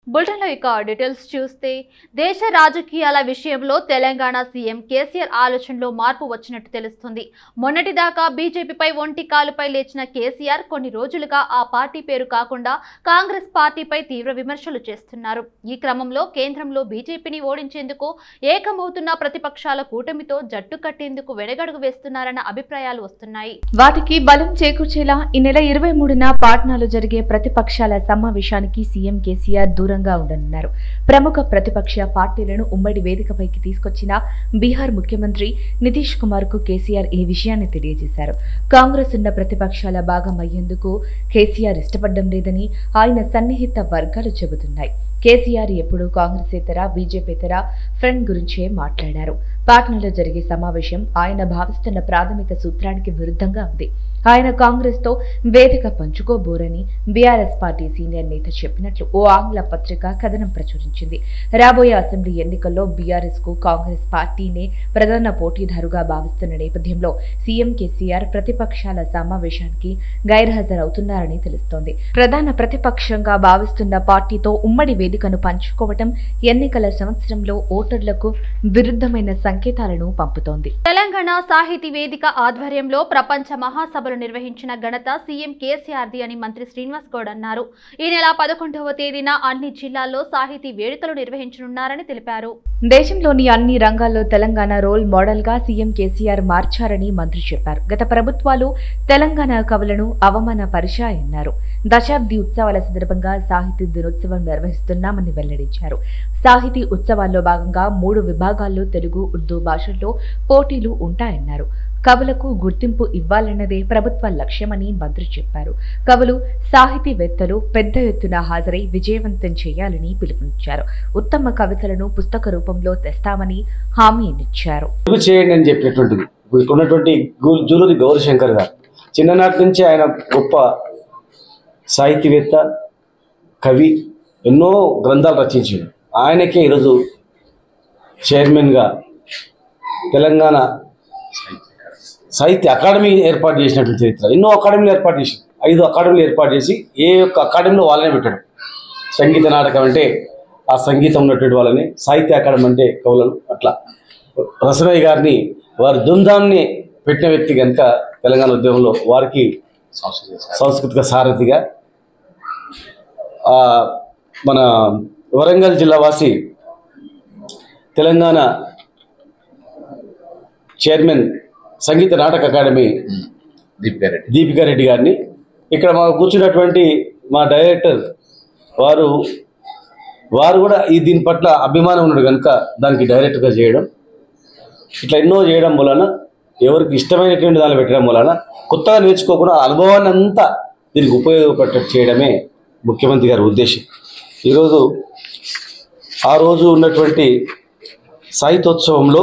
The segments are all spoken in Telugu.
బులెటిన్లో ఇక డీటెయిల్స్ చూస్తే దేశ రాజకీయాల విషయంలో తెలంగాణ సీఎం కేసీఆర్ ఆలోచనలో మార్పు వచ్చినట్టు తెలుస్తుంది మొన్నటిదాకా బీజేపీపై ఒంటి కాలుపై లేచిన కేసీఆర్ కొన్ని రోజులుగా ఆ పార్టీ పేరు కాకుండా కాంగ్రెస్ పార్టీపై తీవ్ర విమర్శలు చేస్తున్నారు ఈ క్రమంలో కేంద్రంలో బీజేపీని ఓడించేందుకు ఏకమవుతున్న ప్రతిపక్షాల కూటమితో జట్టు కట్టేందుకు వెనగడుగు వేస్తున్నారన్న అభిప్రాయాలు వస్తున్నాయి వాటికి బలం చేకూర్చేలా ఈ నెల ఇరవై మూడున పాట్నాలో జరిగే ప్రతిపక్షాల సమావేశానికి సీఎం కేసీఆర్ దూరంగా ఉండనున్నారు ప్రముఖ ప్రతిపక్ష పార్టీలను ఉమ్మడి వేదికపైకి తీసుకొచ్చిన బీహార్ ముఖ్యమంత్రి నితీష్ కుమార్ కు కేసీఆర్ ఈ విషయాన్ని తెలియజేశారు కాంగ్రెస్ ఉన్న ప్రతిపక్షాల భాగం అయ్యేందుకు కేసీఆర్ ఇష్టపడడం లేదని ఆయన సన్నిహిత వర్గాలు చెబుతున్నాయి కేసీఆర్ ఎప్పుడూ కాంగ్రెసేతర బీజేపీతర ఫ్రంట్ గురించే మాట్లాడారు పాట్నాలో జరిగే సమావేశం ఆయన భావిస్తున్న ప్రాథమిక సూత్రానికి విరుద్ధంగా ఉంది ఆయన కాంగ్రెస్ తో వేదిక పంచుకోబోరని బీఆర్ఎస్ పార్టీ సీనియర్ నేత చెప్పినట్లు ఓ ఆంగ్ల పత్రిక కథనం ప్రచురించింది రాబోయే అసెంబ్లీ ఎన్నికల్లో బీఆర్ఎస్ కు కాంగ్రెస్ పార్టీనే ప్రధాన పోటీదారుగా భావిస్తున్న నేపథ్యంలో సీఎం కేసీఆర్ ప్రతిపక్షాల సమావేశానికి గైర్హాజరవుతున్నారని తెలుస్తోంది ప్రధాన ప్రతిపక్షంగా భావిస్తున్న పార్టీతో ఉమ్మడి వేదికను పంచుకోవటం ఎన్నికల సంవత్సరంలో ఓటర్లకు విరుద్ధమైన సంకేతాలను పంపుతోంది తెలంగాణ సాహితీ వేదిక ఆధ్వర్యంలో ప్రపంచ మహాసభలు నిర్వహించిన ఘనత సీఎం కేసీఆర్ది అని మంత్రి శ్రీనివాస్ గౌడ్ అన్నారు ఈ నెల పదకొండవ తేదీన అన్ని జిల్లాల్లో సాహితీ వేడుకలు నిర్వహించనున్నారని తెలిపారు దేశంలోని అన్ని రంగాల్లో తెలంగాణ రోల్ మోడల్ గా సీఎం కేసీఆర్ మార్చారని మంత్రి చెప్పారు గత ప్రభుత్వాలు తెలంగాణ కవులను అవమానపరిచాయన్నారు దశాబ్ది ఉత్సవాల సందర్భంగా సాహితీ దినోత్సవం నిర్వహిస్తున్నామని వెల్లడించారు సాహితీ ఉత్సవాల్లో భాగంగా మూడు విభాగాల్లో తెలుగు ఉర్దూ భాషల్లో పోటీలు ఉంటాయన్నారు కవులకు గుర్తింపు ఇవ్వాలన్నదే ప్రభుత్వ లక్ష్యమని మంత్రి చెప్పారు కవులు సాహితీవేత్తలు పెద్ద ఎత్తున హాజరై విజయవంతం చేయాలని పిలుపునిచ్చారు ఉత్తమ కవితలను పుస్తక రూపంలో తెస్తామని హామీనిచ్చారు తెలుగు చేయండి అని చెప్పినటువంటిది ఇప్పుడు ఇక్కడ ఉన్నటువంటి గు- జూలూరి గౌరీశంకర్ గారు చిన్ననాటి నుంచి ఆయన గొప్ప సాహితీవేత్త కవి ఎన్నో గ్రంథాలు రచించాడు ఆయనకే ఈరోజు చైర్మన్గా తెలంగాణ సాహిత్య అకాడమీ ఏర్పాటు చేసినటువంటి చరిత్ర ఎన్నో అకాడమీలు ఏర్పాటు చేసి ఐదు అకాడమీలు ఏర్పాటు చేసి ఏ ఒక్క అకాడమీలో వాళ్ళనే పెట్టాడు సంగీత నాటకం అంటే ఆ సంగీతం ఉన్నటువంటి వాళ్ళని సాహిత్య అకాడమీ అంటే కవులను అట్లా రసమయ్య గారిని వారి దుందాంని పెట్టిన వ్యక్తి కనుక తెలంగాణ ఉద్యమంలో వారికి సాంస్కృతిక సారథిగా ఆ, మన వరంగల్ జిల్లా వాసి తెలంగాణ చైర్మన్ సంగీత నాటక అకాడమీ దీప్గారెడ్డి దీపికా రెడ్డి గారిని ఇక్కడ మా కూర్చున్నటువంటి మా డైరెక్టర్ వారు వారు కూడా ఈ దీని పట్ల అభిమానం ఉన్నాడు కనుక దానికి డైరెక్ట్గా చేయడం ఇట్లా ఎన్నో చేయడం వలన ఎవరికి ఇష్టమైనటువంటి దాన్ని పెట్టడం వలన కొత్తగా నేర్చుకోకుండా ఆ అనుభవాన్ని అంతా దీనికి ఉపయోగపడేటట్టు చేయడమే ముఖ్యమంత్రి గారి ఉద్దేశం ఈరోజు ఆ రోజు ఉన్నటువంటి సాహిత్యోత్సవంలో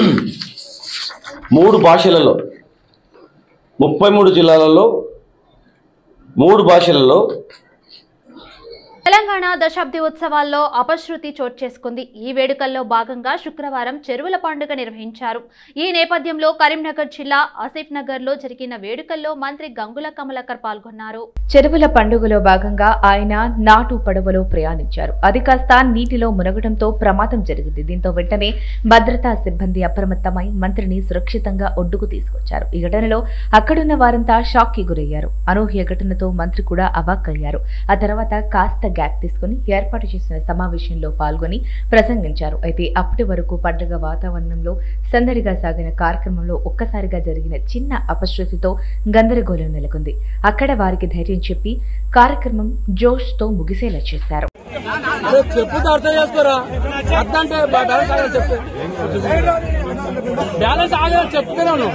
మూడు భాషలలో ముప్పై మూడు జిల్లాలలో మూడు భాషలలో తెలంగాణ దశాబ్ది ఉత్సవాల్లో అపశృతి చోటు చేసుకుంది ఈ వేడుకల్లో భాగంగా శుక్రవారం చెరువుల పండుగ నిర్వహించారు ఈ నేపథ్యంలో కరీంనగర్ జిల్లా ఆసిఫ్ నగర్ లో జరిగిన వేడుకల్లో మంత్రి గంగుల కమలాకర్ పాల్గొన్నారు చెరువుల పండుగలో భాగంగా ఆయన నాటు పడవలో ప్రయాణించారు అది కాస్త నీటిలో మునగడంతో ప్రమాదం జరిగింది దీంతో వెంటనే భద్రతా సిబ్బంది అప్రమత్తమై మంత్రిని సురక్షితంగా ఒడ్డుకు తీసుకొచ్చారు ఈ ఘటనలో అక్కడున్న వారంతా షాక్ కి గురయ్యారు అనూహ్య ఘటనతో మంత్రి కూడా అవాక్కయ్యారు ఆ తర్వాత కాస్త గ్యాప్ తీసుకుని ఏర్పాటు చేసిన సమావేశంలో పాల్గొని ప్రసంగించారు అయితే అప్పటి వరకు పండుగ వాతావరణంలో సందడిగా సాగిన కార్యక్రమంలో ఒక్కసారిగా జరిగిన చిన్న అపశృతితో గందరగోళం నెలకొంది అక్కడ వారికి ధైర్యం చెప్పి కార్యక్రమం జోష్ తో ముగిసేలా చేశారు అరే చెప్పుతో అర్థం చేసుకోరా అర్థం అంటే బ్యాలెన్స్ ఆగదు చెప్పు బ్యాలెన్స్ ఆగదు చెప్తున్నాను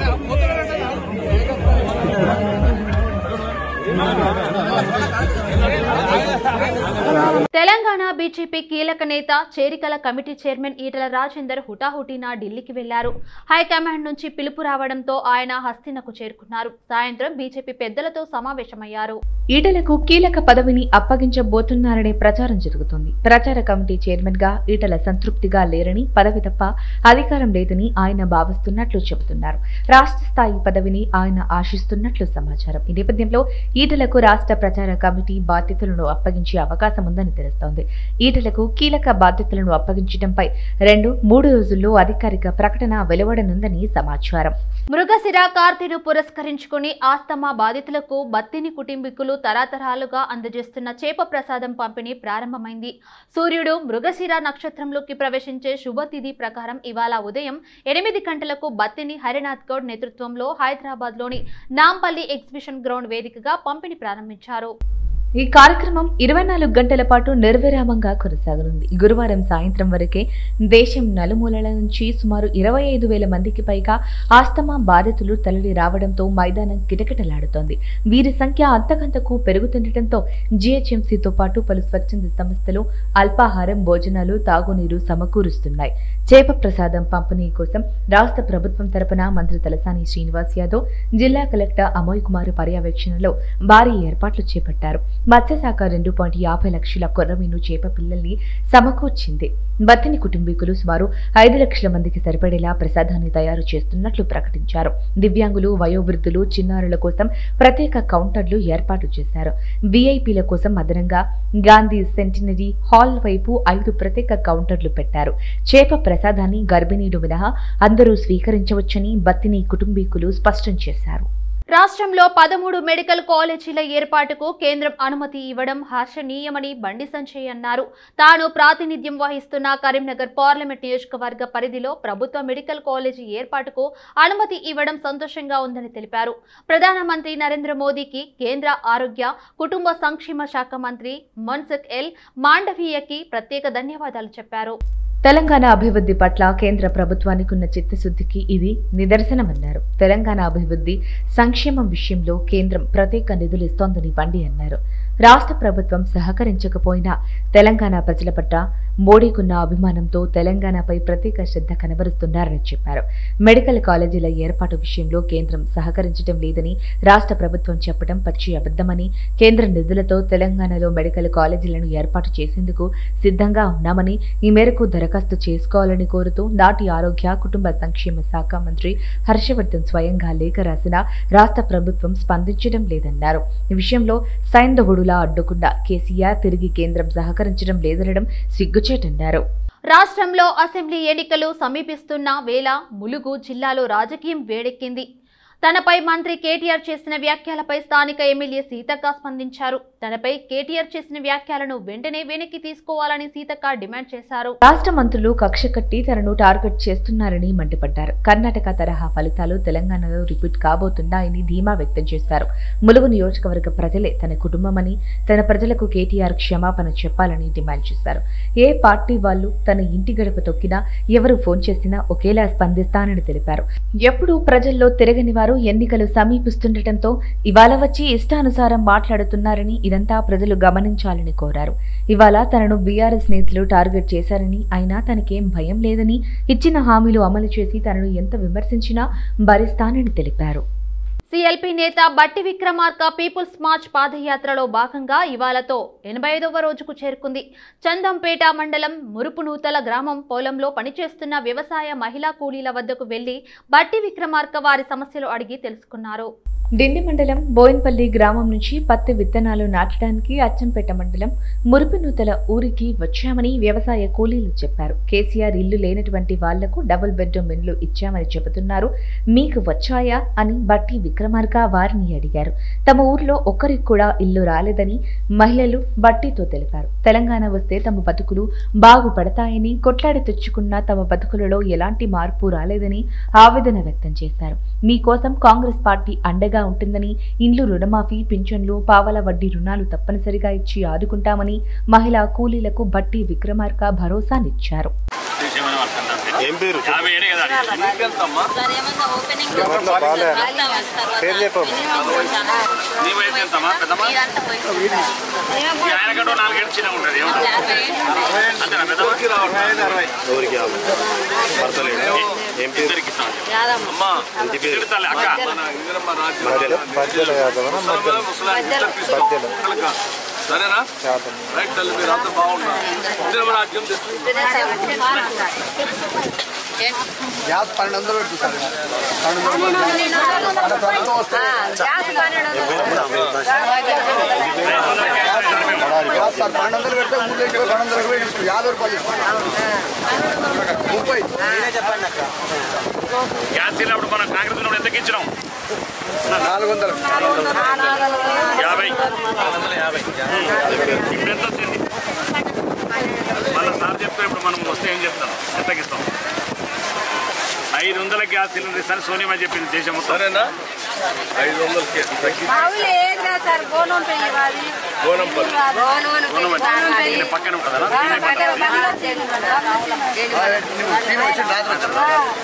తెలంగాణ బీజేపీ కీలక నేత చేరికల కమిటీ చైర్మన్ ఈటల రాజేందర్ హుటాహుటిన ఢిల్లీకి వెళ్లారు హైకమాండ్ నుంచి పిలుపు రావడంతో ఆయన హస్తినకు చేరుకున్నారు సాయంత్రం బీజేపీ పెద్దలతో సమావేశమయ్యారు ఈటలకు కీలక పదవిని అప్పగించబోతున్నారనే ప్రచారం జరుగుతోంది ప్రచార కమిటీ చైర్మన్ గా ఈటల సంతృప్తిగా లేరని పదవి తప్ప అధికారం లేదని ఆయన భావిస్తున్నట్లు చెబుతున్నారు రాష్ట్ర స్థాయి పదవిని ఆయన ఆశిస్తున్నట్లు సమాచారం ఈ నేపథ్యంలో ఈటలకు రాష్ట్ర ప్రచార కమిటీ బాధ్యతలను అప్పగించే అవకాశం ఉందని తెలుస్తోంది ఈటలకు కీలక బాధ్యతలను అప్పగించడంపై రెండు మూడు రోజుల్లో అధికారిక ప్రకటన వెలువడనుందని సమాచారం మృగశిర కార్తెను పురస్కరించుకుని ఆస్తమా బాధితులకు బత్తిని కుటుంబీకులు తరతరాలుగా అందజేస్తున్న చేప ప్రసాదం పంపిణీ ప్రారంభమైంది సూర్యుడు మృగశిర నక్షత్రంలోకి ప్రవేశించే శుభతిథి ప్రకారం ఇవాళ ఉదయం ఎనిమిది గంటలకు బత్తిని హరినాథ్ గౌడ్ నేతృత్వంలో హైదరాబాద్లోని నాంపల్లి ఎగ్జిబిషన్ గ్రౌండ్ వేదికగా పంపిణీ ప్రారంభించారు ఈ కార్యక్రమం ఇరవై నాలుగు గంటల పాటు నిర్విరామంగా కొనసాగనుంది గురువారం సాయంత్రం వరకే దేశం నలుమూలల నుంచి సుమారు ఇరవై ఐదు వేల మందికి పైగా ఆస్తమా బాధితులు తరలి రావడంతో మైదానం కిటకిటలాడుతోంది వీరి సంఖ్య అంతకంతకు పెరుగుతుండటంతో జీహెచ్ఎంసీతో పాటు పలు స్వచ్ఛంద సంస్థలు అల్పాహారం భోజనాలు తాగునీరు సమకూరుస్తున్నాయి చేప ప్రసాదం పంపిణీ కోసం రాష్ట్ర ప్రభుత్వం తరపున మంత్రి తలసాని శ్రీనివాస్ యాదవ్ జిల్లా కలెక్టర్ అమోయ్ కుమార్ పర్యవేక్షణలో భారీ ఏర్పాట్లు చేపట్టారు మత్స్యశాఖ రెండు పాయింట్ యాభై లక్షల కొర్రమీను చేప పిల్లల్ని సమకూర్చింది బతిని కుటుంబీకులు సుమారు ఐదు లక్షల మందికి సరిపడేలా ప్రసాదాన్ని తయారు చేస్తున్నట్లు ప్రకటించారు దివ్యాంగులు వయోవృద్ధులు చిన్నారుల కోసం ప్రత్యేక కౌంటర్లు ఏర్పాటు చేశారు వీఐపీల కోసం అదనంగా గాంధీ సెంటినరీ హాల్ వైపు ఐదు ప్రత్యేక కౌంటర్లు పెట్టారు చేప ప్రసాదాన్ని గర్భిణీలు మినహా అందరూ స్వీకరించవచ్చని బత్తిని కుటుంబీకులు స్పష్టం చేశారు రాష్ట్రంలో పదమూడు మెడికల్ కాలేజీల ఏర్పాటుకు కేంద్రం అనుమతి ఇవ్వడం హర్షణీయమని బండి సంజయ్ అన్నారు తాను ప్రాతినిధ్యం వహిస్తున్న కరీంనగర్ పార్లమెంట్ నియోజకవర్గ పరిధిలో ప్రభుత్వ మెడికల్ కాలేజీ ఏర్పాటుకు అనుమతి ఇవ్వడం సంతోషంగా ఉందని తెలిపారు ప్రధానమంత్రి నరేంద్ర మోదీకి కేంద్ర ఆరోగ్య కుటుంబ సంక్షేమ శాఖ మంత్రి మన్సుఖ్ ఎల్ మాండవీయకి ప్రత్యేక ధన్యవాదాలు చెప్పారు తెలంగాణ అభివృద్ధి పట్ల కేంద్ర ప్రభుత్వానికి ఉన్న చిత్తశుద్ధికి ఇది నిదర్శనమన్నారు తెలంగాణ అభివృద్ధి సంక్షేమం విషయంలో కేంద్రం ప్రత్యేక నిధులు ఇస్తోందని బండి అన్నారు రాష్ట్ర ప్రభుత్వం సహకరించకపోయినా తెలంగాణ ప్రజల పట్ల మోడీకున్న అభిమానంతో తెలంగాణపై ప్రత్యేక శ్రద్ధ కనబరుస్తున్నారని చెప్పారు మెడికల్ కాలేజీల ఏర్పాటు విషయంలో కేంద్రం సహకరించడం లేదని రాష్ట్ర ప్రభుత్వం చెప్పడం పచ్చి అబద్ధమని కేంద్ర నిధులతో తెలంగాణలో మెడికల్ కాలేజీలను ఏర్పాటు చేసేందుకు సిద్ధంగా ఉన్నామని ఈ మేరకు దరఖాస్తు చేసుకోవాలని కోరుతూ నాటి ఆరోగ్య కుటుంబ సంక్షేమ శాఖ మంత్రి హర్షవర్ధన్ స్వయంగా లేఖ రాసిన రాష్ట్ర ప్రభుత్వం స్పందించడం లేదన్నారు ఈ విషయంలో సైంధవుడులా అడ్డుకుండా కేసీఆర్ తిరిగి కేంద్రం సహకరించడం లేదనడం సిగ్గుచేటన్నారు రాష్ట్రంలో అసెంబ్లీ ఎన్నికలు సమీపిస్తున్న వేళ ములుగు జిల్లాలో రాజకీయం వేడెక్కింది తనపై మంత్రి కేటీఆర్ చేసిన వ్యాఖ్యలపై స్థానిక ఎమ్మెల్యే సీతక్క స్పందించారు తనపై కేటీఆర్ చేసిన వ్యాఖ్యలను వెంటనే వెనక్కి తీసుకోవాలని సీతక్క డిమాండ్ చేశారు రాష్ట్ర మంత్రులు కక్ష కట్టి తనను టార్గెట్ చేస్తున్నారని మండిపడ్డారు కర్ణాటక తరహా ఫలితాలు తెలంగాణలో రిపీట్ కాబోతున్నాయని ధీమా వ్యక్తం చేశారు ములుగు నియోజకవర్గ ప్రజలే తన కుటుంబమని తన ప్రజలకు కేటీఆర్ క్షమాపణ చెప్పాలని డిమాండ్ చేశారు ఏ పార్టీ వాళ్ళు తన ఇంటి గడప తొక్కినా ఎవరు ఫోన్ చేసినా ఒకేలా స్పందిస్తానని తెలిపారు ఎప్పుడు ప్రజల్లో తిరగని వారు ఎన్నికలు సమీపిస్తుండటంతో ఇవాళ వచ్చి ఇష్టానుసారం మాట్లాడుతున్నారని ఇదంతా ప్రజలు గమనించాలని కోరారు ఇవాళ తనను బీఆర్ఎస్ నేతలు టార్గెట్ చేశారని అయినా తనకేం భయం లేదని ఇచ్చిన హామీలు అమలు చేసి తనను ఎంత విమర్శించినా భరిస్తానని తెలిపారు సిఎల్పి నేత బట్టి విక్రమార్క పీపుల్స్ మార్చ్ పాదయాత్రలో భాగంగా ఇవాళతో ఎనభై ఐదవ రోజుకు చేరుకుంది చందంపేట మండలం మురుపునూతల గ్రామం పొలంలో పనిచేస్తున్న వ్యవసాయ మహిళా కూలీల వద్దకు వెళ్లి బట్టి విక్రమార్క వారి సమస్యలు అడిగి తెలుసుకున్నారు డిండి మండలం బోయిన్పల్లి గ్రామం నుంచి పత్తి విత్తనాలు నాటడానికి అచ్చంపేట మండలం మురిపినూతల ఊరికి వచ్చామని వ్యవసాయ కూలీలు చెప్పారు కేసీఆర్ ఇల్లు లేనటువంటి వాళ్లకు డబుల్ బెడ్రూమ్ ఇండ్లు ఇచ్చామని చెబుతున్నారు మీకు వచ్చాయా అని బట్టి విక్రమార్క వారిని అడిగారు తమ ఊర్లో ఒక్కరికి కూడా ఇల్లు రాలేదని మహిళలు బట్టితో తెలిపారు తెలంగాణ వస్తే తమ బతుకులు బాగుపడతాయని కొట్లాడి తెచ్చుకున్న తమ బతుకులలో ఎలాంటి మార్పు రాలేదని ఆవేదన వ్యక్తం చేశారు మీకోసం కాంగ్రెస్ పార్టీ అండగా ఉంటుందని ఇండ్లు రుణమాఫీ పింఛన్లు పావల వడ్డీ రుణాలు తప్పనిసరిగా ఇచ్చి ఆదుకుంటామని మహిళా కూలీలకు బట్టి విక్రమార్క భరోసానిచ్చారు ఏం పేరు యాభై ఏడే కదా పేరు చెప్పమ్మా. నీ వయసు ఎంతమ్మా పెద్దమ్మా ఈ ఆయన కంటే నాలుగేళ్ళు చిన్నగా ఉంటుంది అంతేనా పెద్దమ్మా ఎవరికి యాభై భర్తలేడు ఏం పేరు ఇద్దరికి ఇస్తాం అమ్మా ఇంటి పేరు తిడతాలే అక్క మధ్యలో మధ్యలో యాదవనా మధ్యలో మధ్యలో సరేనా రైట్ తల్లి మీరు అంతా బాగున్నారు రాజ్యం తెచ్చు గ్యాస్ పన్నెండు వందలు పెట్టుకుంటారు పన్నెండు వందలు మన ప్రభుత్వం వస్తుంది గ్యాస్ సార్ పన్నెండు వందలు పెడితే ఊళ్ళో ఇక్కడ పన్నెండు వందలు పోయి తీసుకుంటారు. యాభై రూపాయలు తీసుకుంటారు. ముప్పై నేనే చెప్పండి అక్క గ్యాస్ సిలిండర్ మనం కాంగ్రెస్ ఉన్నప్పుడు ఎంతకి ఇచ్చినాం నాలుగు వందలు యాభై ఇప్పుడు ఎంత వచ్చింది మళ్ళీ సార్ చెప్తే ఇప్పుడు మనం వస్తే ఏం చెప్తాం ఎంతకి ఇస్తాం ఐదు వందల గ్యాస్ సిలిండర్ ఇస్తాను సోనియా చెప్పింది దేశం మొత్తం సరేనా ఐదు వందలకి తగ్గి సార్ బోనం పెయ్యాలి గోనంపల్లి ఈయన పక్కన ఉంటుందా టీవీ వచ్చి రాత్రి వచ్చింది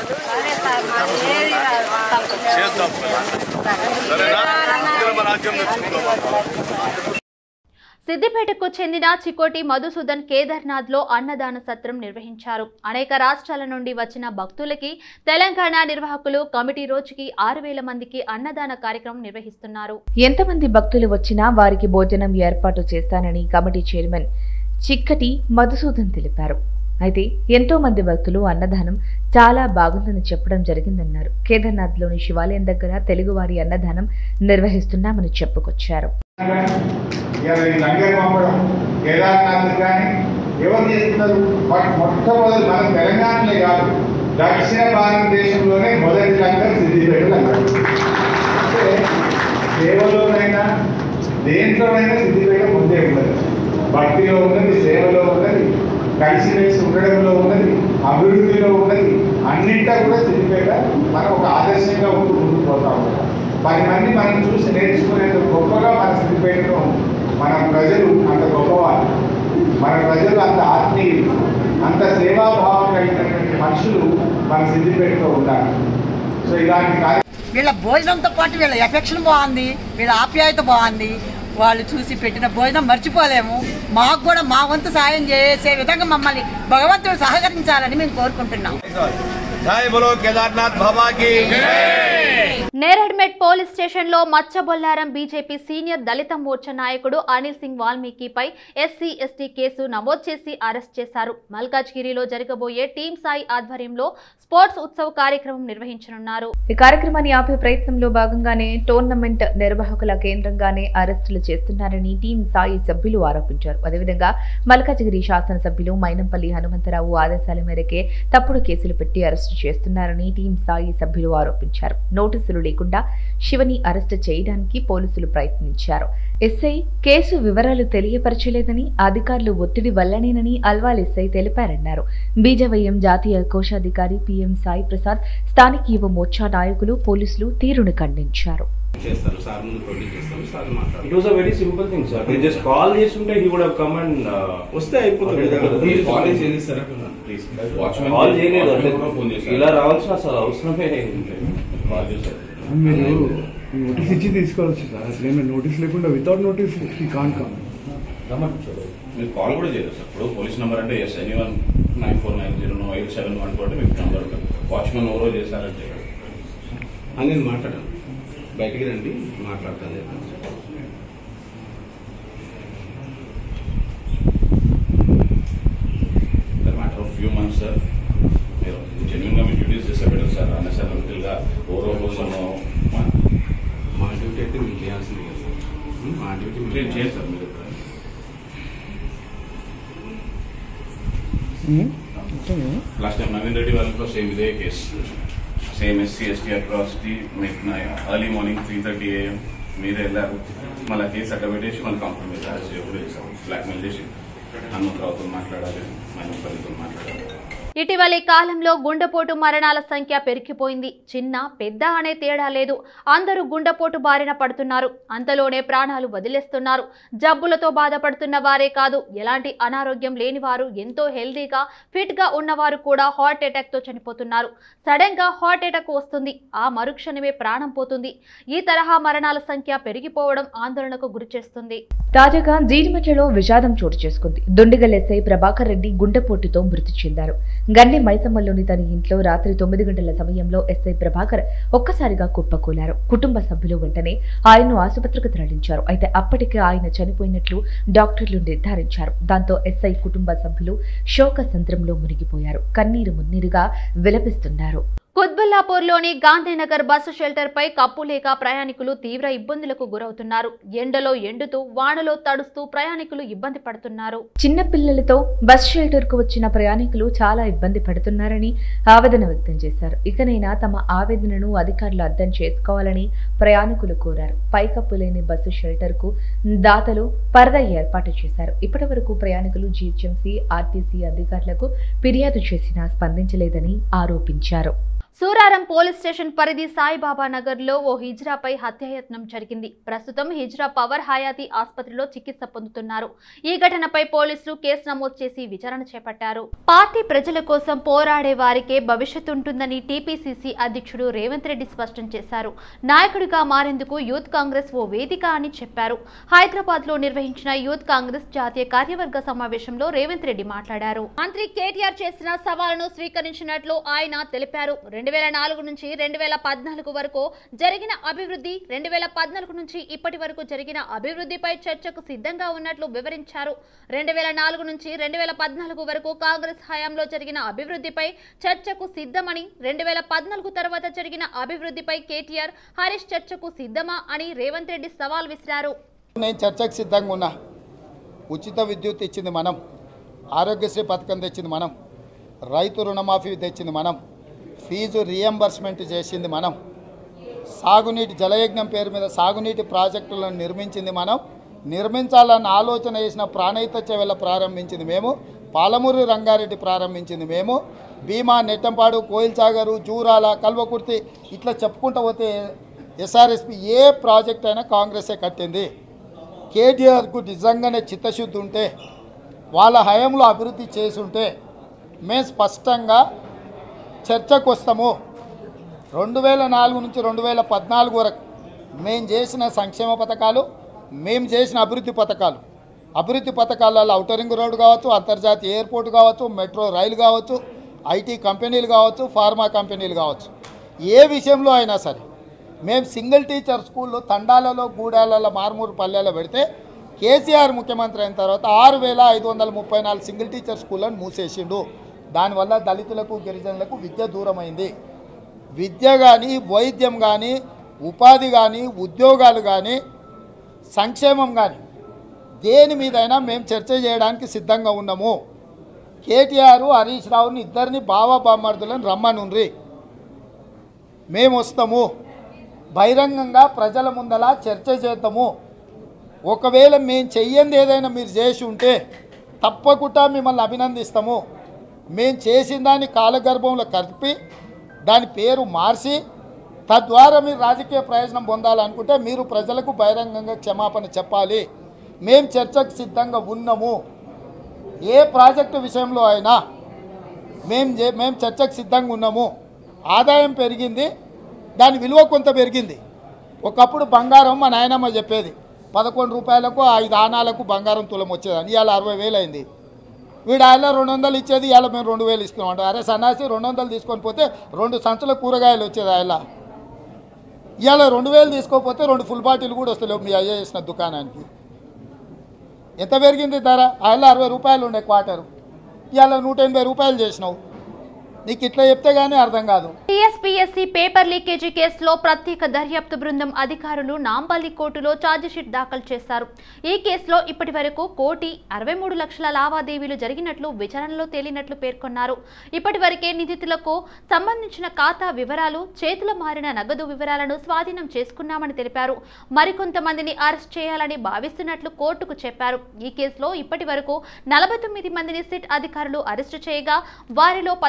చేద్దాం సరేనా ఇందిరమ్మ రాజ్యం తెచ్చుకుందాం సిద్దిపేటకు చెందిన చికోటి మధుసూదన్ కేదార్నాథ్ లో అన్నదాన సత్రం నిర్వహించారు అనేక రాష్ట్రాల నుండి వచ్చిన భక్తులకి తెలంగాణ నిర్వాహకులు కమిటీ రోజుకి ఆరు వేల మందికి అన్నదాన కార్యక్రమం నిర్వహిస్తున్నారు ఎంతమంది భక్తులు వచ్చినా వారికి భోజనం ఏర్పాటు చేస్తానని కమిటీ చైర్మన్ చిక్కటి మధుసూదన్ తెలిపారు అయితే ఎంతో మంది భక్తులు అన్నదానం చాలా బాగుందని చెప్పడం జరిగిందన్నారు కేదార్నాథ్లోని శివాలయం దగ్గర తెలుగువారి అన్నదానం నిర్వహిస్తున్నామని చెప్పుకొచ్చారు ఇవాళ ఈ లంగర్ పంపడం కేదార్నాథ్ కానీ ఎవరు చేస్తున్నారు బట్ మొట్టమొదటి మన తెలంగాణలో కాదు దక్షిణ భారతదేశంలోనే మొదటి లంగర్ సిద్దిపేట లంగర్ అంటే సేవలోనైనా దేంట్లోనైనా సిద్దిపేట ముందే ఉన్నది భక్తిలో ఉన్నది సేవలో ఉన్నది కలిసిమెలిసి ఉండడంలో ఉన్నది అభివృద్ధిలో ఉన్నది అన్నింటా కూడా సిద్దిపేట మనం ఒక ఆదర్శంగా ఉంటూ ముందుకు పోతా ఉంటాం పది మంది మనం చూసి నేర్చుకునేంత గొప్పగా మన సిద్దిపేటలో మన ప్రజలు అంత గొప్పవాళ్ళు మన ప్రజలు అంత ఆత్మీయులు అంత సేవాభావం కలిగినటువంటి మనుషులు మన సిద్దిపేటలో ఉన్నారు సో ఇలాంటి కార్య వీళ్ళ భోజనంతో పాటు వీళ్ళ ఎఫెక్షన్ బాగుంది వీళ్ళ ఆప్యాయత బాగుంది వాళ్ళు చూసి పెట్టిన భోజనం మర్చిపోలేము మాకు కూడా మా వంతు సాయం చేసే విధంగా మమ్మల్ని భగవంతుడు సహకరించాలని మేము కోరుకుంటున్నాం జై బోలో కేదార్నాథ్ బాబా కి నేరెడ్మెట్ పోలీస్ స్టేషన్లో మచ్చబొల్లారం బీజేపీ సీనియర్ దళిత మోర్చా నాయకుడు అనిల్ సింగ్ వాల్మీకిపై ఎస్సీ ఎస్టీ కేసు నమోదు చేసి అరెస్ట్ చేశారు మల్కాజ్గిరిలో జరగబోయే టీం సాయి ఆధ్వర్యంలో స్పోర్ట్స్ ఉత్సవ్ కార్యక్రమం నిర్వహించనున్నారు ఈ కార్యక్రమాన్ని ఆపే ప్రయత్నంలో భాగంగానే టోర్నమెంట్ నిర్వాహకుల కేంద్రంగానే అరెస్టులు చేస్తున్నారని టీం సాయి సభ్యులు ఆరోపించారు అదేవిధంగా మల్కాజిగిరి శాసనసభ్యులు మైనంపల్లి హనుమంతరావు ఆదేశాల మేరకే తప్పుడు కేసులు పెట్టి అరెస్టు చేస్తున్నారని టీం సాయి సభ్యులు ఆరోపించారు నోటీసులు లేకుండా శివని అరెస్టు చేయడానికి పోలీసులు ప్రయత్నించారు ఎస్ఐ కేసు వివరాలు తెలియపరచలేదని అధికారులు ఒత్తిడి వల్లనేనని అల్వాల్ ఎస్ఐ తెలిపారన్నారు బీజవైఎం జాతీయ కోశాధికారి పిఎం సాయి ప్రసాద్ స్థానిక యువ మోర్చా నాయకులు పోలీసులు తీరును ఖండించారు చేస్తారు సార్ ముందు ప్రొడ్యూస్ చేస్తాం సార్ మాట్లాడతారు it was a very simple thing sir మీరు జస్ట్ కాల్ చేస్తుంటే he would have come and వస్తే అయిపోతుంది Please కాల్ call. చేస్తారా ప్లీజ్ కాల్ చేయలేదు అంటే ఫోన్ చేశారు ఇలా రావాల్సిన అసలు అవసరమే కాల్ చేశారు మీరు నోటీస్ ఇచ్చి తీసుకోవచ్చు సార్ అసలు ఏమైనా నోటీస్ లేకుండా వితౌట్ నోటీస్ ఈ కాన్ కమ్ మీరు కాల్ కూడా చేయరు సార్ ఇప్పుడు పోలీస్ నెంబర్ అంటే yes any one nine four nine zero eight seven one కూడా మీకు నెంబర్ ఉంటుంది వాచ్మెన్ ఎవరో చేశారంటే అని నేను మాట్లాడాను బయటికి రండి మాట్లాడతాను matter of few months sir మీరు జెన్యున్గా మీరు డ్యూటీస్ చేస్తే బెటర్ సార్ అన్నెసరిగా ఓవరో కోసము మా డ్యూటీ అయితే మీరు చేయాల్సింది కదా సార్ మా డ్యూటీ మీరు చేయండి సార్ మీరు లాస్ట్ టైం నవీన్ రెడ్డి వాళ్ళతో సేమ్ ఇదే case same SC ST atrocity మీకు early morning three thirty AM మీరే వెళ్ళారు మళ్ళీ కేసు అక్కడ పెట్టేసి మళ్ళీ కాంప్రమైజ్ ఎప్పుడు చేశారు బ్లాక్మెయిల్ చేసి హనుమంతరావుతో మాట్లాడాలి మైనపల్లితో మాట్లాడాలి ఇటీవలి కాలంలో గుండెపోటు మరణాల సంఖ్య పెరిగిపోయింది చిన్న పెద్ద అనే తేడా లేదు అందరూ గుండెపోటు బారిన పడుతున్నారు అంతలోనే ప్రాణాలు వదిలేస్తున్నారు జబ్బులతో బాధపడుతున్న వారే కాదు ఎలాంటి అనారోగ్యం లేని వారు ఎంతో హెల్దీగా ఫిట్గా ఉన్నవారు కూడా హార్ట్ అటాక్తో చనిపోతున్నారు సడన్గా హార్ట్ అటాక్ వస్తుంది ఆ మరుక్షణమే ప్రాణం పోతుంది ఈ తరహా మరణాల సంఖ్య పెరిగిపోవడం ఆందోళనకు గురిచేస్తుంది తాజాగా జీడిమెట్లలో విషాదం చోటు చేసుకుంది దుండిగల్ ఎస్ఐ ప్రభాకర్ రెడ్డి గుండెపోటుతో మృతి చెందారు గండి మైసమ్మలోని తన ఇంట్లో రాత్రి తొమ్మిది గంటల సమయంలో ఎస్ఐ ప్రభాకర్ ఒక్కసారిగా కుప్పకూలారు కుటుంబ సభ్యులు వెంటనే ఆయన్ను ఆసుపత్రికి తరలించారు అయితే అప్పటికే ఆయన చనిపోయినట్లు డాక్టర్లు నిర్ధారించారు దాంతో ఎస్ఐ కుటుంబ సభ్యులు శోక సంద్రంలో మునిగిపోయారు కన్నీరు మున్నీరుగా విలపిస్తున్నారు కుత్బుల్లాపూర్లోని గాంధీనగర్ బస్సు షెల్టర్ పై కప్పు లేక ప్రయాణికులు తీవ్ర ఇబ్బందులకు గురవుతున్నారు ఎండలో ఎండుతూ వానలో తడుస్తూ ప్రయాణికులు ఇబ్బంది పడుతున్నారు చిన్న పిల్లలతో బస్ షెల్టర్ కు వచ్చిన ప్రయాణికులు చాలా ఇబ్బంది పడుతున్నారని ఆవేదన వ్యక్తం చేశారు ఇకనైనా తమ ఆవేదనను అధికారులు అర్థం చేసుకోవాలని ప్రయాణికులు కోరారు పైకప్పు లేని బస్సు షెల్టర్ కు దాతలు పరద ఏర్పాటు చేశారు ఇప్పటి వరకు ప్రయాణికులు జీహెచ్ఎంసీ ఆర్టీసీ అధికారులకు ఫిర్యాదు చేసినా స్పందించలేదని ఆరోపించారు సూరారం పోలీస్ స్టేషన్ పరిధి సాయిబాబా నగర్ లో ఓ హిజ్రాపై హత్యాయత్నం జరిగింది ప్రస్తుతం హిజ్రా పవర్ హయాతి ఆసుపత్రిలో చికిత్స పొందుతున్నారు ఈ ఘటనపై పోలీసులు కేసు నమోదు చేసి విచారణ చేపట్టారు పార్టీ ప్రజల కోసం పోరాడే వారికే భవిష్యత్తు ఉంటుందని టీపీసీసీ అధ్యక్షుడు రేవంత్ రెడ్డి స్పష్టం చేశారు నాయకుడిగా మారేందుకు యూత్ కాంగ్రెస్ ఓ వేదిక అని చెప్పారు హైదరాబాద్ లో నిర్వహించిన యూత్ కాంగ్రెస్ జాతీయ కార్యవర్గ సమావేశంలో రేవంత్ రెడ్డి మాట్లాడారు మంత్రి కేటీఆర్ చేసిన సవాలును స్వీకరించినట్లు ఆయన తెలిపారు రెండు వేల నాలుగు నుంచి రెండు వేల పద్నాలుగు వరకు జరిగిన అభివృద్ధి రెండు వేల పద్నాలుగు నుంచి ఇప్పటి వరకు జరిగిన అభివృద్ధిపై చర్చకు సిద్ధంగా ఉన్నట్లు వివరించారు రెండు వేల నాలుగు నుంచి రెండు వేల పద్నాలుగు వరకు కాంగ్రెస్ హయాంలో జరిగిన అభివృద్ధిపై చర్చకు సిద్ధమని రెండు వేల పద్నాలుగు తర్వాత జరిగిన అభివృద్ధిపై కేటీఆర్ హరీష్ చర్చకు సిద్ధమా అని రేవంత్ రెడ్డి సవాల్ విసిరారు నేను చర్చకు సిద్ధంగా ఉన్నా ఉచిత విద్యుత్ ఇచ్చింది మనం ఆరోగ్యశ్రీ పథకం తెచ్చింది మనం రైతు రుణమాఫీ తెచ్చింది మనం ఫీజు రియంబర్స్మెంట్ చేసింది మనం సాగునీటి జలయజ్ఞం పేరు మీద సాగునీటి ప్రాజెక్టులను నిర్మించింది మనం నిర్మించాలన్న ఆలోచన చేసిన ప్రాణహిత చెవెల ప్రారంభించింది మేము పాలమూరు రంగారెడ్డి ప్రారంభించింది మేము భీమా నెట్టంపాడు కోయిల్సాగరు జూరాల కల్వకుర్తి ఇట్లా చెప్పుకుంటూ పోతే ఎస్ఆర్ఎస్పి ఏ ప్రాజెక్ట్ అయినా కాంగ్రెసే కట్టింది కేటీఆర్కు నిజంగానే చిత్తశుద్ధి ఉంటే వాళ్ళ హయాంలో అభివృద్ధి చేసుంటే మేము స్పష్టంగా చర్చకు వస్తాము రెండు వేల నాలుగు నుంచి రెండు వేల పద్నాలుగు వరకు మేము చేసిన సంక్షేమ పథకాలు మేము చేసిన అభివృద్ధి పథకాలు అభివృద్ధి పథకాలలో ఔటర్ రింగ్ రోడ్డు కావచ్చు అంతర్జాతీయ ఎయిర్పోర్ట్ కావచ్చు మెట్రో రైలు కావచ్చు ఐటీ కంపెనీలు కావచ్చు ఫార్మా కంపెనీలు కావచ్చు ఏ విషయంలో అయినా సరే మేము సింగిల్ టీచర్ స్కూల్లో తండాలలో గూడాలలో మారుమూరు పల్లెలో పెడితే కేసీఆర్ ముఖ్యమంత్రి అయిన తర్వాత ఆరు వేల ఐదు వందల ముప్పై నాలుగు సింగిల్ టీచర్ స్కూళ్ళను మూసేసిండు దానివల్ల దళితులకు గిరిజనులకు విద్య దూరమైంది విద్య కానీ వైద్యం కానీ ఉపాధి కానీ ఉద్యోగాలు కానీ సంక్షేమం కానీ దేని మీదైనా మేము చర్చ చేయడానికి సిద్ధంగా ఉన్నాము కేటీఆర్ హరీష్ రావుని ఇద్దరిని బావా బామ్మర్దులను రమ్మనుండ్రి మేము వస్తాము బహిరంగంగా ప్రజల ముందల చర్చ చేద్దాము ఒకవేళ మేము చెయ్యంది ఏదైనా మీరు చేసి ఉంటే తప్పకుండా మిమ్మల్ని అభినందిస్తాము మేము చేసిన దాన్ని కాలగర్భంలో కలిపి దాని పేరు మార్చి తద్వారా మీరు రాజకీయ ప్రయోజనం పొందాలనుకుంటే మీరు ప్రజలకు బహిరంగంగా క్షమాపణ చెప్పాలి మేము చర్చకు సిద్ధంగా ఉన్నాము ఏ ప్రాజెక్టు విషయంలో అయినా మేము చే- మేము చర్చకు సిద్ధంగా ఉన్నాము ఆదాయం పెరిగింది దాని విలువ కొంత పెరిగింది ఒకప్పుడు బంగారం మా నాయనమ్మ చెప్పేది పదకొండు రూపాయలకు ఐదు ఆనాలకు బంగారం తులం వచ్చేదని ఇవాళ అరవై వేలు అయింది వీడు ఆయన రెండు వందలు ఇచ్చేది ఇవాళ మేము రెండు వేలు ఇస్తున్నాం అంటే అరే సన్నాసి రెండు వందలు తీసుకొని పోతే రెండు సంచుల కూరగాయలు వచ్చేది ఆయన ఇవాళ రెండు వేలు తీసుకోకపోతే రెండు ఫుల్ బాటిల్ కూడా వస్తలేవు మీ అయ్య చేసిన దుకాణానికి ఎంత పెరిగింది ధర ఆయన అరవై రూపాయలు ఉండే క్వార్టరు ఇవాళ నూట ఎనభై రూపాయలు చేసినావు నీకు ఇట్లా చెప్తే కానీ అర్థం కాదు టీఎస్పీఎస్సీ పేపర్ లీకేజీ కేసులో ప్రత్యేక దర్యాప్తు బృందం అధికారులు నాంపల్లి కోర్టులో ఛార్జిషీట్ దాఖలు చేశారు ఈ కేసులో ఇప్పటి వరకు కోటి అరవై మూడు లక్షల లావాదేవీలు జరిగినట్లు విచారణలో తేలినట్లు పేర్కొన్నారు ఇప్పటి వరకే నిందితులకు సంబంధించిన ఖాతా వివరాలు చేతుల మారిన నగదు వివరాలను స్వాధీనం చేసుకున్నామని తెలిపారు మరికొంతమందిని అరెస్ట్ చేయాలని భావిస్తున్నట్లు కోర్టుకు చెప్పారు ఈ కేసులో ఇప్పటి వరకు నలభై తొమ్మిది మందిని సిట్ అధికారులు అరెస్టు చేయగా వారిలో పదహారు మంది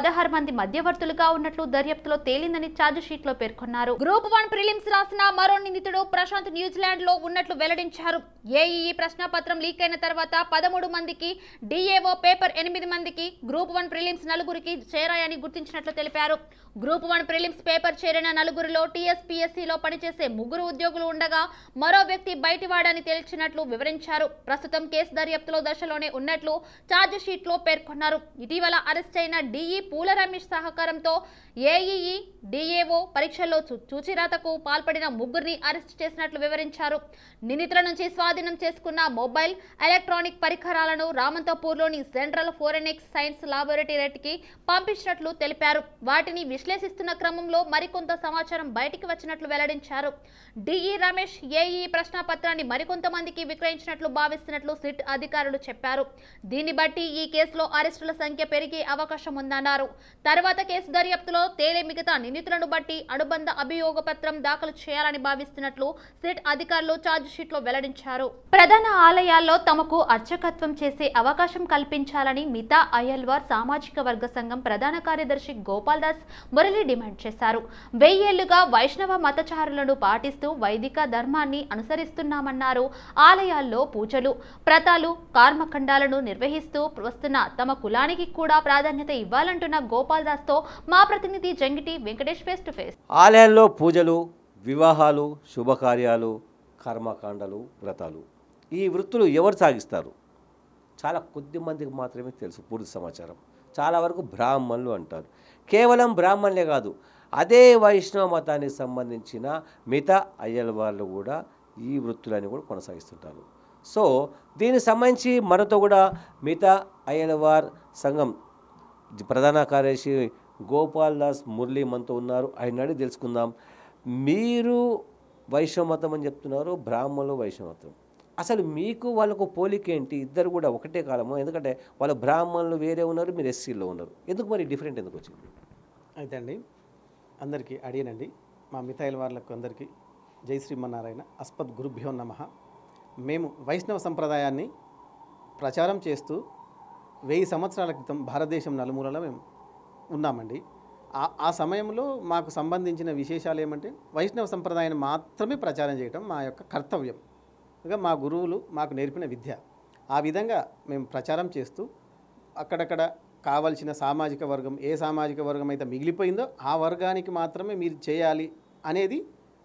మంది మధ్యవర్తులుగా ఉన్నట్లు దర్యాప్తులో తేలిందని ఛార్జ్ షీట్ లో పేర్కొన్నారు గ్రూప్ వన్ ప్రిలిమ్స్ రాసిన మరో నిందితుడు ప్రశాంత్ న్యూజిలాండ్ లో ఉన్నట్లు వెల్లడించారు ఏఈఈ ప్రశ్నపత్రం లీక్ అయిన తర్వాత పదమూడు మందికి డిఏఓ పేపర్ ఎనిమిది మందికి గ్రూప్ వన్ ప్రిలిమ్స్ నలుగురికి చేరాయని గుర్తించినట్లు తెలిపారు గ్రూప్ వన్ ప్రిలిమ్స్ పేపర్ చేరిన నలుగురిలో టీఎస్పీఎస్సీలో పనిచేసే ముగ్గురు ఉద్యోగులు ఉండగా మరో వ్యక్తి బయటివాడని తేల్చినట్లు వివరించారు ప్రస్తుతం కేసు దర్యాప్తులో దశలోనే ఉన్నట్లు ఛార్జ్ షీట్ లో పేర్కొన్నారు ఇటీవల అరెస్ట్ అయిన డిఈ పూల రమేష్ సహకారంతో ఏఈఈ డిఏఓ పరీక్షల్లో చూ- చూచిరాతకు పాల్పడిన ముగ్గురిని అరెస్ట్ చేసినట్లు వివరించారు నిందితుల నుంచి స్వాధీనం చేసుకున్న మొబైల్ ఎలక్ట్రానిక్ పరికరాలను రామంతపూర్లోని సెంట్రల్ ఫోరెనిక్స్ సైన్స్ లాబొరేటరీకి పంపించినట్లు తెలిపారు వాటిని విశ్లేషిస్తున్న క్రమంలో మరికొంత సమాచారం బయటికి వచ్చినట్లు వెల్లడించారు డిఈ రమేష్ ఏఈ ప్రశ్నపత్రాన్ని మరికొంతమందికి విక్రయించినట్లు భావిస్తున్నట్లు సిట్ అధికారులు చెప్పారు దీన్ని బట్టి ఈ కేసులో అరెస్టుల సంఖ్య పెరిగే అవకాశం ఉందన్నారు తర్వాత కేసు దర్యాప్తులో తేలే మిగతా నిందితులను బట్టి అనుబంధ అభియోగ పత్రం దాఖలు చేయాలని భావిస్తున్నట్లు సిట్ అధికారులు ఛార్జ్ షీట్ లో వెల్లడించారు ప్రధాన ఆలయాల్లో తమకు అర్చకత్వం చేసే అవకాశం కల్పించాలని మితా అయల్వార్ సామాజిక వర్గ సంఘం ప్రధాన కార్యదర్శి గోపాల్ దాస్ మురళి డిమాండ్ చేశారు వెయ్యేళ్లుగా వైష్ణవ మతచారులను పాటిస్తూ వైదిక ధర్మాన్ని అనుసరిస్తున్నామన్నారు ఆలయాల్లో పూజలు ప్రతాలు కర్మఖండాలను నిర్వహిస్తూ వస్తున్న తమ కులానికి కూడా ప్రాధాన్యత ఇవ్వాలంటున్న గోపాల్ దాస్తో మా ప్రతినిధి Jangiti Venkatesh face to face ఆలయాల్లో పూజలు వివాహాలు శుభకార్యాలు కర్మకాండలు వ్రతాలు ఈ వృత్తులు ఎవరు సాగిస్తారు చాలా కొద్ది మందికి మాత్రమే తెలుసు పూర్తి సమాచారం చాలా వరకు బ్రాహ్మణులు అంటారు కేవలం బ్రాహ్మణులే కాదు అదే వైష్ణవ మతానికి సంబంధించిన మిగతా అయ్యల వాళ్ళు కూడా ఈ వృత్తులని కూడా కొనసాగిస్తుంటారు సో దీనికి సంబంధించి మనతో కూడా మిగతా అయ్యలవార్ సంఘం ప్రధాన కార్యదర్శి గోపాల్ దాస్ మురళీ మనతో ఉన్నారు ఆయన అడిగి తెలుసుకుందాం మీరు వైష్ణవ మతం అని చెప్తున్నారు బ్రాహ్మణులు వైష్ణవ మతం అసలు మీకు వాళ్ళకు పోలిక ఏంటి ఇద్దరు కూడా ఒకటే కాలము ఎందుకంటే వాళ్ళ బ్రాహ్మణులు వేరే ఉన్నారు మీరు ఎస్సీలో ఉన్నారు ఎందుకు మరి డిఫరెంట్ ఎందుకు వచ్చింది అయితే అండి అందరికీ అడియనండి మా మిథాయిల వాళ్ళకు అందరికీ జై శ్రీమన్నారాయణ అస్మద్ గురుభ్యో నమ మేము వైష్ణవ సంప్రదాయాన్ని ప్రచారం చేస్తూ వెయ్యి సంవత్సరాల క్రితం భారతదేశం నలుమూలలో మేము ఉన్నామండి ఆ ఆ సమయంలో మాకు సంబంధించిన విశేషాలు ఏమంటే వైష్ణవ సంప్రదాయాన్ని మాత్రమే ప్రచారం చేయటం మా యొక్క కర్తవ్యం ఇక మా గురువులు మాకు నేర్పిన విద్య ఆ విధంగా మేము ప్రచారం చేస్తూ అక్కడక్కడ కావలసిన సామాజిక వర్గం ఏ సామాజిక వర్గం అయితే మిగిలిపోయిందో ఆ వర్గానికి మాత్రమే మీరు చేయాలి అనేది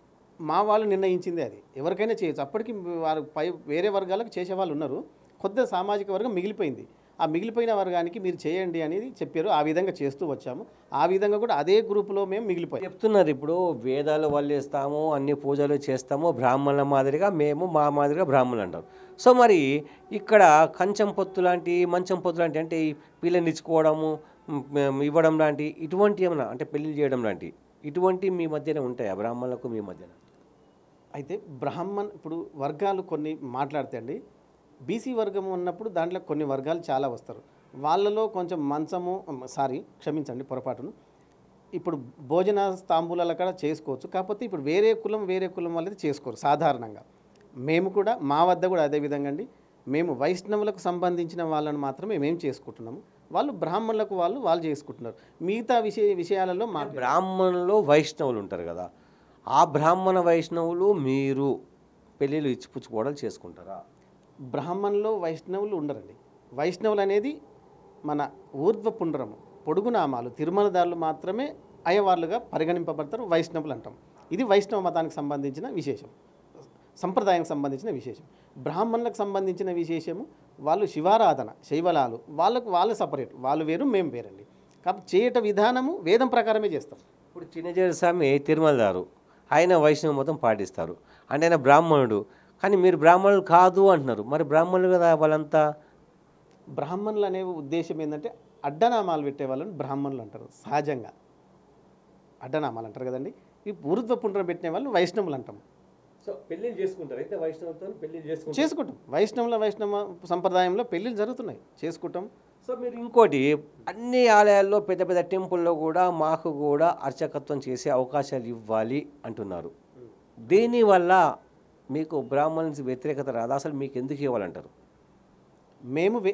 మా వాళ్ళు నిర్ణయించింది అది ఎవరికైనా చేయొచ్చు అప్పటికి వారు పై వేరే వర్గాలకు చేసే వాళ్ళు ఉన్నారు కొద్ది సామాజిక వర్గం మిగిలిపోయింది ఆ మిగిలిపోయిన వర్గానికి మీరు చేయండి అనేది చెప్పారు ఆ విధంగా చేస్తూ వచ్చాము ఆ విధంగా కూడా అదే గ్రూపులో మేము మిగిలిపోయాం చెప్తున్నారు ఇప్పుడు వేదాలు వల్లేస్తాము అన్ని పూజలు చేస్తాము బ్రాహ్మణుల మాదిరిగా మేము మా మాదిరిగా బ్రాహ్మణులు అంటారు సో మరి ఇక్కడ కంచం పొత్తు లాంటి మంచం పొత్తు లాంటి అంటే ఈ పిల్లని ఇచ్చుకోవడము మ్, ఇవ్వడం లాంటి ఇటువంటి ఏమైనా అంటే పెళ్లి చేయడం లాంటి ఇటువంటి మీ మధ్యన ఉంటాయా బ్రాహ్మణులకు మీ మధ్యన అయితే బ్రాహ్మణ్ ఇప్పుడు వర్గాలు కొన్ని మాట్లాడితే అండి బీసీ వర్గం ఉన్నప్పుడు దాంట్లో కొన్ని వర్గాలు చాలా వస్తారు వాళ్ళలో కొంచెం మంచము సారీ క్షమించండి పొరపాటును ఇప్పుడు భోజన తాంబూలాల కూడా చేసుకోవచ్చు కాకపోతే ఇప్పుడు వేరే కులం వేరే కులం వాళ్ళది చేసుకోరు సాధారణంగా మేము కూడా మా వద్ద కూడా అదే విధంగా అండి మేము వైష్ణవులకు సంబంధించిన వాళ్ళని మాత్రమే మేము చేసుకుంటున్నాము వాళ్ళు బ్రాహ్మణులకు వాళ్ళు వాళ్ళు చేసుకుంటున్నారు మిగతా విషయ విషయాలలో మా బ్రాహ్మణులు వైష్ణవులు ఉంటారు కదా ఆ బ్రాహ్మణ వైష్ణవులు మీరు పెళ్ళిళ్ళు ఇచ్చిపుచ్చుకోవడం చేసుకుంటారా బ్రాహ్మణులో వైష్ణవులు ఉండరండి వైష్ణవులు అనేది మన ఊర్ధ్వ పుండ్రము పొడుగు నామాలు తిరుమలదారులు మాత్రమే అయ్యవార్లుగా పరిగణింపబడతారు వైష్ణవులు అంటాం ఇది వైష్ణవ మతానికి సంబంధించిన విశేషం సంప్రదాయానికి సంబంధించిన విశేషం బ్రాహ్మణులకు సంబంధించిన విశేషము వాళ్ళు శివారాధన శైవలాలు వాళ్ళకు వాళ్ళు సపరేట్ వాళ్ళు వేరు మేము వేరండి కాబట్టి చేయట విధానము వేదం ప్రకారమే చేస్తాం ఇప్పుడు చిన్నజేడు స్వామి తిరుమలదారు ఆయన వైష్ణవ మతం పాటిస్తారు అంటే ఆయన బ్రాహ్మణుడు కానీ మీరు బ్రాహ్మణులు కాదు అంటున్నారు మరి బ్రాహ్మణులు కదా వాళ్ళంతా బ్రాహ్మణులు అనే ఉద్దేశం ఏంటంటే అడ్డనామాలు పెట్టే వాళ్ళని బ్రాహ్మణులు అంటారు సహజంగా అడ్డనామాలు అంటారు కదండి ఈ ఊర్ధ్వ పుండ్రం పెట్టిన వాళ్ళని వైష్ణవులు అంటాం సో పెళ్ళిళ్ళు చేసుకుంటారు అయితే వైష్ణవులతో పెళ్ళిళ్ళు చేసుకుంటారు చేసుకుంటాం వైష్ణవుల వైష్ణవ సంప్రదాయంలో పెళ్ళిళ్ళు జరుగుతున్నాయి చేసుకుంటాం సో మీరు ఇంకోటి అన్ని ఆలయాల్లో పెద్ద పెద్ద టెంపుల్లో కూడా మాకు కూడా అర్చకత్వం చేసే అవకాశాలు ఇవ్వాలి అంటున్నారు దీనివల్ల మీకు బ్రాహ్మణ్స్ వ్యతిరేకత రాదా అసలు మీకు ఎందుకు ఇవ్వాలంటారు మేము వే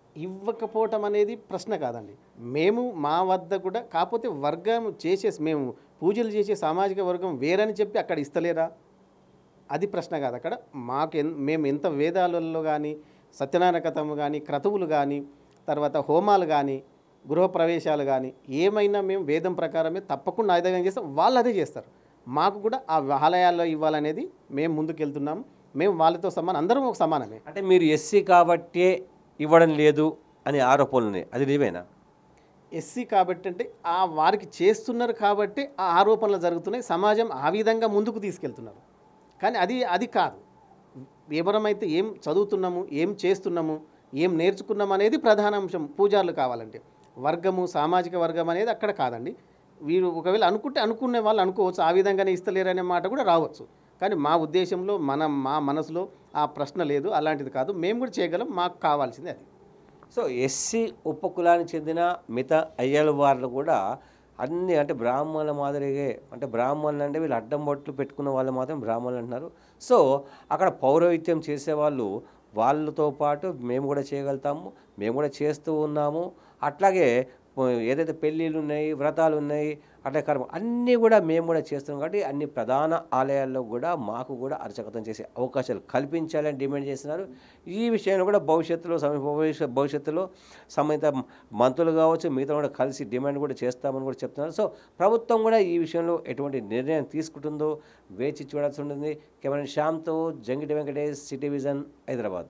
ఇవ్వకపోవటం అనేది ప్రశ్న కాదండి మేము మా వద్ద కూడా కాకపోతే వర్గం చేసే మేము పూజలు చేసే సామాజిక వర్గం వేరని చెప్పి అక్కడ ఇస్తలేరా అది ప్రశ్న కాదు అక్కడ మాకు ఎన్ మేము ఎంత వేదాలలో కానీ సత్యనారాయణ కథము కానీ క్రతువులు కానీ తర్వాత హోమాలు కానీ గృహప్రవేశాలు కానీ ఏమైనా మేము వేదం ప్రకారమే తప్పకుండా ఆయుధంగా చేస్తాం వాళ్ళు అదే చేస్తారు మాకు కూడా ఆ ఆలయాల్లో ఇవ్వాలనేది మేము ముందుకెళ్తున్నాము మేము వాళ్ళతో సమానం అందరం ఒక సమానమే అంటే మీరు ఎస్సీ కాబట్టే ఇవ్వడం లేదు అని ఆరోపణలు ఉన్నాయి అది నిజమేనా ఎస్సీ కాబట్టి అంటే ఆ వారికి చేస్తున్నారు కాబట్టి ఆ ఆరోపణలు జరుగుతున్నాయి సమాజం ఆ విధంగా ముందుకు తీసుకెళ్తున్నారు కానీ అది అది కాదు ఎవరమైతే ఏం చదువుతున్నాము ఏం చేస్తున్నాము ఏం నేర్చుకున్నాము అనేది ప్రధాన అంశం పూజారులు కావాలంటే వర్గము సామాజిక వర్గం అనేది అక్కడ కాదండి వీరు ఒకవేళ అనుకుంటే అనుకునే వాళ్ళు అనుకోవచ్చు ఆ విధంగానే ఇస్తలేరనే మాట కూడా రావచ్చు కానీ మా ఉద్దేశంలో మన మా మనసులో ఆ ప్రశ్న లేదు అలాంటిది కాదు మేము కూడా చేయగలం మాకు కావాల్సింది అది సో ఎస్సీ ఉపకులానికి చెందిన మిగతా అయ్యల వాళ్ళు కూడా అన్ని అంటే బ్రాహ్మణుల మాదిరిగే అంటే బ్రాహ్మణులు అంటే వీళ్ళు అడ్డం బొట్లు పెట్టుకున్న వాళ్ళు మాత్రం బ్రాహ్మణులు అంటున్నారు సో అక్కడ పౌరోహిత్యం చేసేవాళ్ళు వాళ్ళతో పాటు మేము కూడా చేయగలుగుతాము మేము కూడా చేస్తూ ఉన్నాము అట్లాగే పో- ఏదైతే పెళ్ళిళ్ళు ఉన్నాయి వ్రతాలు ఉన్నాయి అట్లా కర్మ అన్నీ కూడా మేము కూడా చేస్తున్నాం కాబట్టి అన్ని ప్రధాన ఆలయాల్లో కూడా మాకు కూడా అర్చకత్వం చేసే అవకాశాలు కల్పించాలని డిమాండ్ చేస్తున్నారు ఈ విషయంలో కూడా భవిష్యత్తులో సమీప భవిష్య- భవిష్యత్తులో సంబంధిత మంత్రులు కావచ్చు మిగతా కూడా కలిసి డిమాండ్ కూడా చేస్తామని కూడా చెప్తున్నారు సో ప్రభుత్వం కూడా ఈ విషయంలో ఎటువంటి నిర్ణయం తీసుకుంటుందో వేచి చూడాల్సి ఉంటుంది కెమెరా శ్యామ్తో జంగిటి వెంకటేష్ సిటీ విజన్ హైదరాబాద్